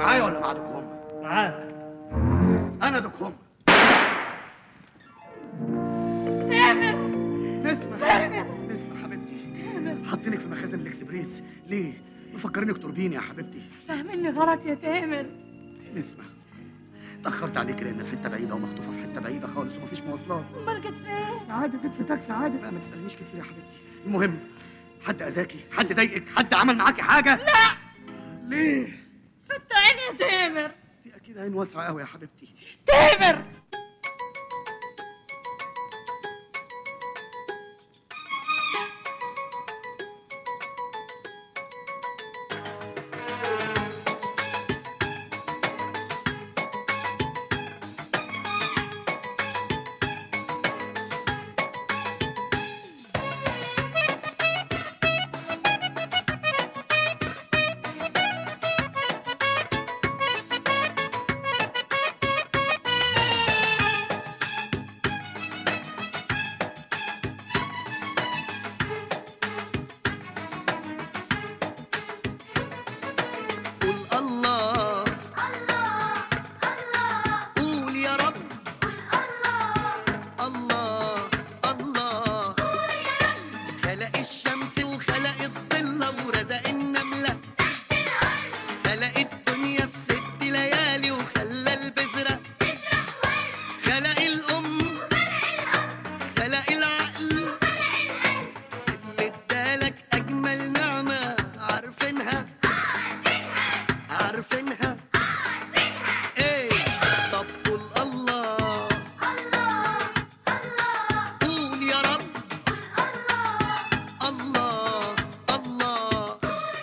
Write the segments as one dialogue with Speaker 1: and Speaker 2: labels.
Speaker 1: معايا ولا مع دوك هم
Speaker 2: معاك
Speaker 1: انا دوك هم
Speaker 3: تامر
Speaker 1: نسمة
Speaker 3: تامر
Speaker 1: نسمة حبيبتي حاطينك في مخازن الاكسبريس ليه مفكرينك تربيني يا حبيبتي
Speaker 3: فاهمني غلط يا تامر
Speaker 1: نسمة اتأخرت عليك لأن الحتة بعيدة ومخطوفة في حتة بعيدة خالص ومفيش مواصلات
Speaker 3: امال جت فين
Speaker 1: عادي جيت في تاكسي عادي بقى ما تسألنيش كتير يا حبيبتي المهم حد أذاكي حد ضايقك حد عمل معاكي حاجة
Speaker 3: لا
Speaker 1: ليه
Speaker 3: فتح عيني يا تامر
Speaker 1: دي أكيد عين واسعة قوي يا حبيبتي
Speaker 3: تامر
Speaker 4: قول الله قول يا رب الله الله خلق الشمس وخلق الظل ورزق النملة خلق الدنيا في ست ليالي وخلى البذرة خلق الأم خلق العقل اللي ادالك أجمل نعمة عارفينها عارفينها ايه طب قول الله قول يا رب الله الله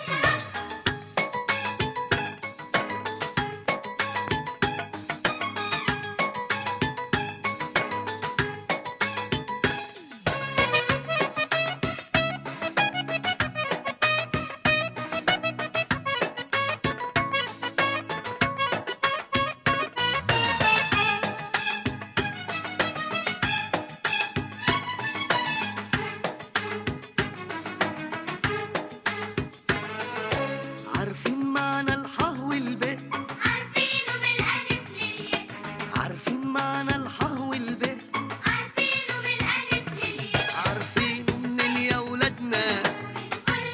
Speaker 4: عارفين معنى الحه والباء
Speaker 5: عارفينه بالألف للياء
Speaker 4: عارفين معنى الحه والباء
Speaker 5: عارفينه بالألف للياء
Speaker 4: عارفينه منين يا ولادنا
Speaker 5: كل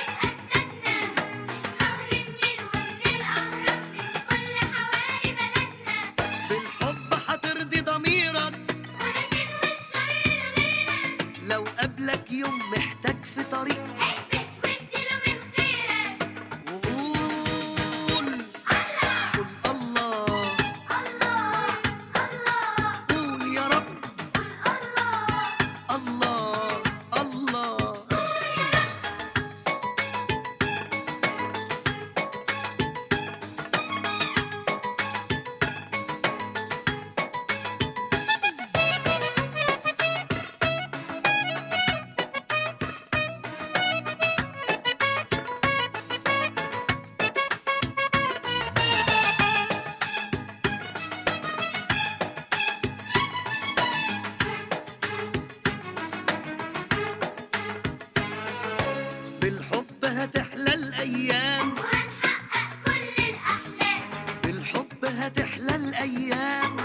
Speaker 5: طريق أسلكنا من نهر النيل ومن الأنهار من كل حواري بلدنا
Speaker 4: بالحب هترضي ضميرك
Speaker 5: ولكن والشر لغيرك
Speaker 4: لو قابلك يوم محتاج في طريق
Speaker 5: اكبش واديله من خيرك
Speaker 4: وقول قول الله
Speaker 5: الله الله
Speaker 4: قول يا رب الله الله بالحب هتحلى الايام
Speaker 5: وهنحقق كل الأحلام
Speaker 4: بالحب هتحلى الايام